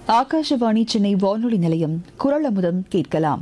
ஆகாஷவாணி சென்னை வானொலி நிலையம் குரல் அமுதம் கேட்கலாம்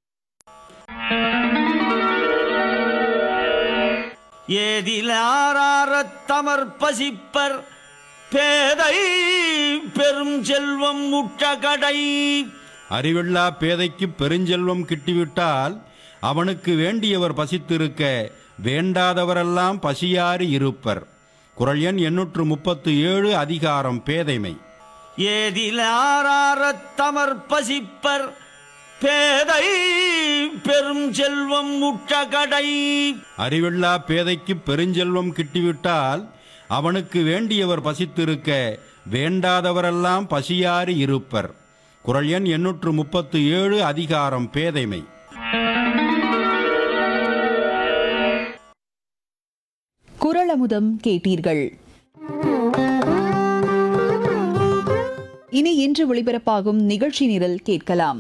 ஏதிலாரத் தமர் பசிப்பர் பேதை பெரும் செல்வம் முட்ட கடை அறிவில்லா பேதைக்கு பெருஞ்செல்வம் கிட்டிவிட்டால் அவனுக்கு வேண்டியவர் பசித்திருக்க வேண்டாதவரெல்லாம் பசியாறி இருப்பர் குரல் எண் எண்ணூற்று முப்பத்து ஏழு அதிகாரம் பேதைமை ஏதிலாரத் தமர் பசிப்பர் பேதை பெரும் செல்வம் முட்ட கடை அறிவில்லா பேதைக்கு பெருஞ்செல்வம் கிட்டிவிட்டால் அவனுக்கு வேண்டியவர் பசித்திருக்க வேண்டாதவரெல்லாம் பசியாறி இருப்பர் குரல் எண் எண்ணூற்று முப்பத்து ஏழு அதிகாரம் பேதைமை குரல் அமுதம் கேட்டீர்கள் இனி இன்று ஒளிபரப்பாகும் நிகழ்ச்சி நிரல் கேட்கலாம்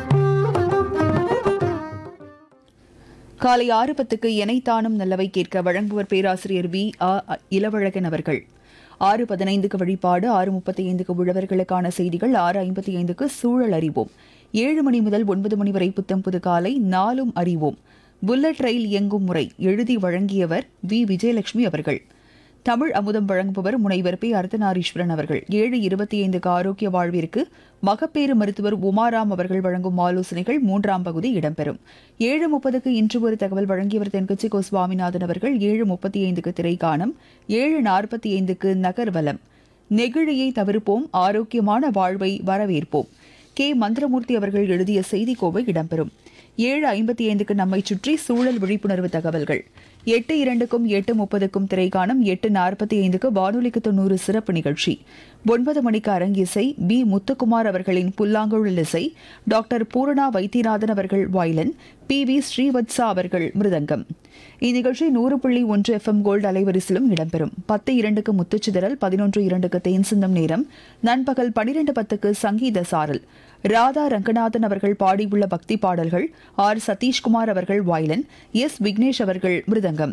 காலை ஆறு பத்துக்கு எனைத்தானும் நல்லவை கேட்க வழங்குவர் பேராசிரியர் வி ஆ இளவழகன் அவர்கள் ஆறு பதினைந்துக்கு வழிபாடு ஆறு முப்பத்தி ஐந்துக்கு உழவர்களுக்கான செய்திகள் ஆறு ஐம்பத்தி ஐந்துக்கு சூழல் அறிவோம் ஏழு மணி முதல் ஒன்பது மணி வரை புத்தம் புது காலை நாளும் அறிவோம் புல்லட் ரயில் இயங்கும் முறை எழுதி வழங்கியவர் வி விஜயலட்சுமி அவர்கள் தமிழ் அமுதம் வழங்குபவர் முனைவர் பி அர்த்தநாரீஸ்வரன் அவர்கள் ஏழு இருபத்தி ஐந்துக்கு ஆரோக்கிய வாழ்விற்கு மகப்பேறு மருத்துவர் உமாராம் அவர்கள் வழங்கும் ஆலோசனைகள் மூன்றாம் பகுதி இடம்பெறும் ஏழு முப்பதுக்கு இன்று ஒரு தகவல் வழங்கியவர் தென்கட்சி கோ சுவாமிநாதன் அவர்கள் ஏழு முப்பத்தி ஐந்துக்கு திரைக்காணம் ஏழு நாற்பத்தி ஐந்துக்கு நகர்வலம் நெகிழியை தவிர்ப்போம் ஆரோக்கியமான வாழ்வை வரவேற்போம் கே மந்திரமூர்த்தி அவர்கள் எழுதிய செய்திக்கோவை இடம்பெறும் ஏழு ஐம்பத்தி ஐந்துக்கு நம்மை சுற்றி சூழல் விழிப்புணர்வு தகவல்கள் எட்டு இரண்டுக்கும் எட்டு முப்பதுக்கும் திரைக்காணம் எட்டு நாற்பத்தி ஐந்துக்கு வானொலிக்கு தொண்ணூறு சிறப்பு நிகழ்ச்சி ஒன்பது மணிக்கு அரங்கிசை பி முத்துக்குமார் அவர்களின் புல்லாங்குழல் இசை டாக்டர் பூரணா வைத்தியநாதன் அவர்கள் வயலன் பி வி ஸ்ரீவத்சா அவர்கள் மிருதங்கம் இந்நிகழ்ச்சி நூறு புள்ளி ஒன்று எஃப்எம் கோல்டு அலைவரிசையிலும் இடம்பெறும் பத்து இரண்டுக்கு முத்துச்சிதறல் பதினொன்று இரண்டுக்கு தேன் சிந்தம் நேரம் நண்பகல் பனிரெண்டு பத்துக்கு சங்கீத சாரல் ராதா ரங்கநாதன் அவர்கள் பாடியுள்ள பக்தி பாடல்கள் ஆர் சதீஷ்குமார் அவர்கள் வயலன் எஸ் விக்னேஷ் அவர்கள் மிருதங்கம்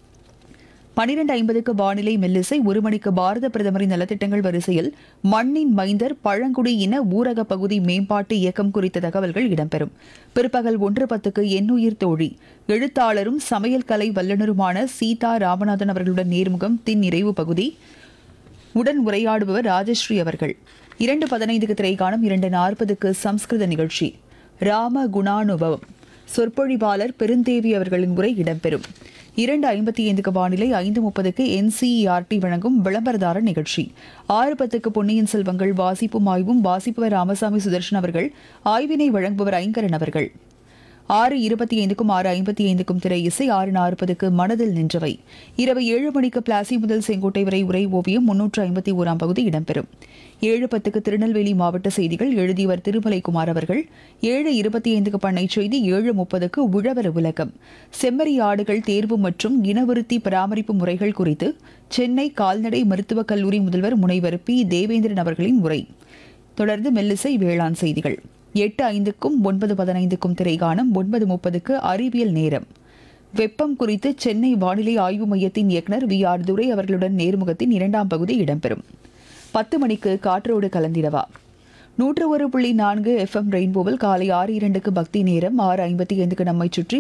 பனிரெண்டு ஐம்பதுக்கு வானிலை மெல்லிசை ஒரு மணிக்கு பாரத பிரதமரின் நலத்திட்டங்கள் வரிசையில் மண்ணின் மைந்தர் பழங்குடி இன ஊரக பகுதி மேம்பாட்டு இயக்கம் குறித்த தகவல்கள் இடம்பெறும் பிற்பகல் ஒன்று பத்துக்கு எண்ணுயிர் தோழி எழுத்தாளரும் சமையல் கலை வல்லுநருமான சீதா ராமநாதன் அவர்களுடன் நேர்முகம் தின் நிறைவு பகுதி உடன் உரையாடுபவர் ராஜஸ்ரீ அவர்கள் இரண்டு பதினைந்துக்கு திரைக்காணும் இரண்டு நாற்பதுக்கு சம்ஸ்கிருத நிகழ்ச்சி ராம குணானுபவம் சொற்பொழிவாளர் பெருந்தேவி அவர்களின் உரை இடம்பெறும் இரண்டு ஐம்பத்தி ஐந்துக்கு வானிலை ஐந்து முப்பதுக்கு என்சிஇஆர்டி வழங்கும் விளம்பரதார நிகழ்ச்சி ஆறு பத்துக்கு பொன்னியின் செல்வங்கள் வாசிப்பும் ஆய்வும் வாசிப்பவர் ராமசாமி சுதர்ஷன் அவர்கள் ஆய்வினை வழங்குபவர் ஐங்கரன் அவர்கள் ஆறு இருபத்தி ஐந்துக்கும் ஆறு ஐம்பத்தி ஐந்துக்கும் திரை இசை ஆறு நாற்பதுக்கு மனதில் நின்றவை இரவு ஏழு மணிக்கு பிளாசி முதல் செங்கோட்டை வரை உரை ஓவியம் முன்னூற்று ஐம்பத்தி ஓராம் பகுதி இடம்பெறும் ஏழு பத்துக்கு திருநெல்வேலி மாவட்ட செய்திகள் எழுதியவர் திருமலைக்குமார் அவர்கள் ஏழு இருபத்தி ஐந்துக்கு பண்ணை செய்தி ஏழு முப்பதுக்கு உழவர் உலகம் செம்மறி ஆடுகள் தேர்வு மற்றும் இனவிருத்தி பராமரிப்பு முறைகள் குறித்து சென்னை கால்நடை மருத்துவக் கல்லூரி முதல்வர் முனைவர் பி தேவேந்திரன் அவர்களின் உரை தொடர்ந்து மெல்லிசை வேளாண் செய்திகள் எட்டு ஐந்துக்கும் ஒன்பது பதினைந்துக்கும் திரைகாணம் ஒன்பது முப்பதுக்கு அறிவியல் நேரம் வெப்பம் குறித்து சென்னை வானிலை ஆய்வு மையத்தின் இயக்குநர் வி ஆர் துரை அவர்களுடன் நேர்முகத்தின் இரண்டாம் பகுதி இடம்பெறும் பத்து மணிக்கு காற்றோடு கலந்திடவா நூற்று ஒரு புள்ளி நான்கு எஃப்எம் ரெயின்போவில் காலை ஆறு இரண்டுக்கு பக்தி நேரம் ஆறு ஐம்பத்தி ஐந்துக்கு நம்மை சுற்றி